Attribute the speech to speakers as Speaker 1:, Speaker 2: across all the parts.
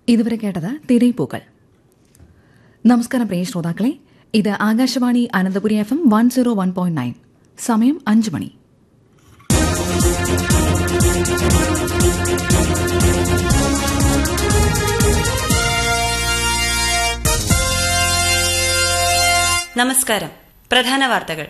Speaker 1: ഇതുവരെ കേട്ടത് തിരയിപ്പൂക്കൾ നമസ്കാരം പ്രിയ ശ്രോതാക്കളെ ഇത് Akashvani Ananthapuri F M one zero one point nine സമയം അഞ്ച് മണി
Speaker 2: നമസ്കാരം പ്രധാന വാർത്തകൾ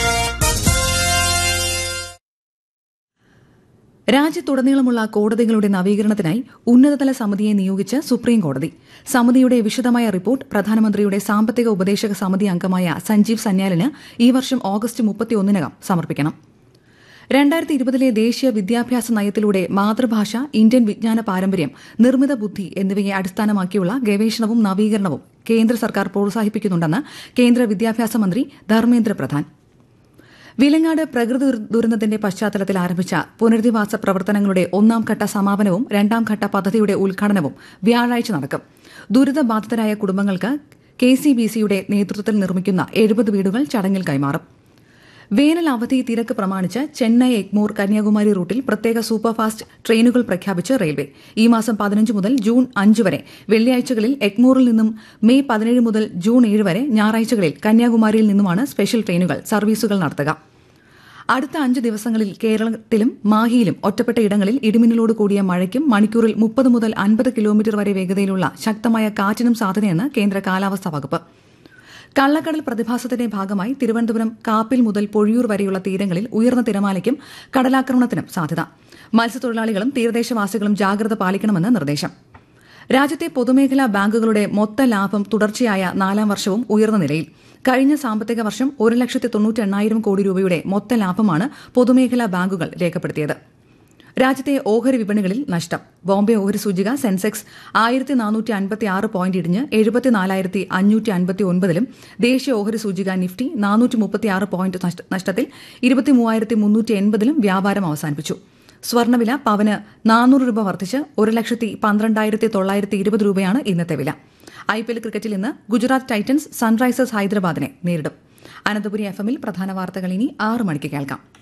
Speaker 1: രാജ്യത്തുടനീളമുള്ള കോടതികളുടെ നവീകരണത്തിനായി ഉന്നതതല സമിതിയെ നിയോഗിച്ച് സുപ്രീം കോടതി സമിതിയുടെ വിശദമായ റിപ്പോർട്ട് പ്രധാനമന്ത്രിയുടെ സാമ്പത്തിക ഉപദേശക സമിതി അംഗമായ സഞ്ജീവ് സന്യാലിന് ഈ വർഷം ഓഗസ്റ്റ് മുപ്പത്തിയൊന്നിനകം സമർപ്പിക്കണം രണ്ടായിരത്തി ഇരുപതിലെ ദേശീയ വിദ്യാഭ്യാസ നയത്തിലൂടെ മാതൃഭാഷ ഇന്ത്യൻ വിജ്ഞാന പാരമ്പര്യം നിർമ്മിത ബുദ്ധി എന്നിവയെ അടിസ്ഥാനമാക്കിയുള്ള ഗവേഷണവും നവീകരണവും കേന്ദ്ര സർക്കാർ പ്രോത്സാഹിപ്പിക്കുന്നുണ്ടെന്ന് കേന്ദ്ര വിദ്യാഭ്യാസ മന്ത്രി ധർമ്മേന്ദ്ര പ്രധാൻ വിലങ്ങാട് പ്രകൃതി ദുരന്തത്തിന്റെ പശ്ചാത്തലത്തിൽ ആരംഭിച്ച പുനരധിവാസ പ്രവർത്തനങ്ങളുടെ ഒന്നാം ഘട്ട സമാപനവും രണ്ടാം ഘട്ട പദ്ധതിയുടെ ഉദ്ഘാടനവും വ്യാഴാഴ്ച നടക്കും ദുരിതബാധിതരായ കുടുംബങ്ങൾക്ക് കെ സി ബി സിയുടെ നേതൃത്വത്തിൽ നിർമ്മിക്കുന്ന എഴുപത് വീടുകൾ ചടങ്ങിൽ കൈമാറും വേനൽ അവധി തിരക്ക് പ്രമാണിച്ച് ചെന്നൈ എഗ്മൂർ കന്യാകുമാരി റൂട്ടിൽ പ്രത്യേക സൂപ്പർഫാസ്റ്റ് ട്രെയിനുകൾ പ്രഖ്യാപിച്ച് റെയിൽവേ ഈ മാസം പതിനഞ്ച് മുതൽ ജൂൺ അഞ്ച് വരെ വെള്ളിയാഴ്ചകളിൽ എഗ്മൂറിൽ നിന്നും മെയ് പതിനേഴ് മുതൽ ജൂൺ ഏഴ് വരെ ഞായറാഴ്ചകളിൽ കന്യാകുമാരിയിൽ നിന്നുമാണ് സ്പെഷ്യൽ ട്രെയിനുകൾ സർവീസുകൾ നടത്തുക അടുത്ത അഞ്ച് ദിവസങ്ങളിൽ കേരളത്തിലും മാഹിയിലും ഒറ്റപ്പെട്ട ഇടങ്ങളിൽ ഇടിമിന്നലോട് കൂടിയ മഴയ്ക്കും മണിക്കൂറിൽ മുപ്പത് മുതൽ അൻപത് കിലോമീറ്റർ വരെ വേഗതയിലുള്ള ശക്തമായ കാറ്റിനും സാധ്യതയെന്ന് കേന്ദ്ര കാലാവസ്ഥാ വകുപ്പ് കള്ളക്കടൽ പ്രതിഭാസത്തിന്റെ ഭാഗമായി തിരുവനന്തപുരം കാപ്പിൽ മുതൽ പൊഴിയൂർ വരെയുള്ള തീരങ്ങളിൽ ഉയർന്ന തിരമാലയ്ക്കും കടലാക്രമണത്തിനും സാധ്യത മത്സ്യത്തൊഴിലാളികളും തീരദേശവാസികളും ജാഗ്രത പാലിക്കണമെന്ന് നിർദ്ദേശം രാജ്യത്തെ പൊതുമേഖലാ ബാങ്കുകളുടെ മൊത്ത ലാഭം തുടർച്ചയായ നാലാം വർഷവും ഉയർന്ന നിലയിൽ കഴിഞ്ഞ സാമ്പത്തിക വർഷം ഒരു ലക്ഷത്തി തൊണ്ണൂറ്റി എണ്ണായിരം കോടി രൂപയുടെ മൊത്ത ലാഭമാണ് പൊതുമേഖലാ ബാങ്കുകൾ രേഖപ്പെടുത്തിയത് രാജ്യത്തെ ഓഹരി വിപണികളിൽ നഷ്ടം ബോംബെ ഓഹരി സൂചിക സെൻസെക്സ് ആയിരത്തി നാനൂറ്റി അൻപത്തി ആറ് പോയിന്റ് ഇടിഞ്ഞ് എഴുപത്തിനാലായിരത്തി അഞ്ഞൂറ്റി അൻപത്തി ഒൻപതിലും ദേശീയ ഓഹരി സൂചിക നിഫ്റ്റി നാനൂറ്റി മുപ്പത്തി ആറ് പോയിന്റ് നഷ്ടത്തിൽ ഇരുപത്തി മൂവായിരത്തി മുന്നൂറ്റി എൺപതിലും വ്യാപാരം അവസാനിപ്പിച്ചു സ്വർണ്ണവില പവന് നാനൂറ് രൂപ വർദ്ധിച്ച് ഒരു ലക്ഷത്തി പന്ത്രണ്ടായിരത്തി തൊള്ളായിരത്തി ഇരുപത് രൂപയാണ് ഇന്നത്തെ വില ഐ പി എൽ ക്രിക്കറ്റിൽ ഇന്ന് ഗുജറാത്ത് ടൈറ്റൻസ് സൺറൈസേഴ്സ് ഹൈദരാബാദിനെ നേരിടും അനന്തപുരി എഫ് എമ്മിൽ പ്രധാന വാർത്തകൾ ഇനി ആറ് മണിക്ക് കേൾക്കാം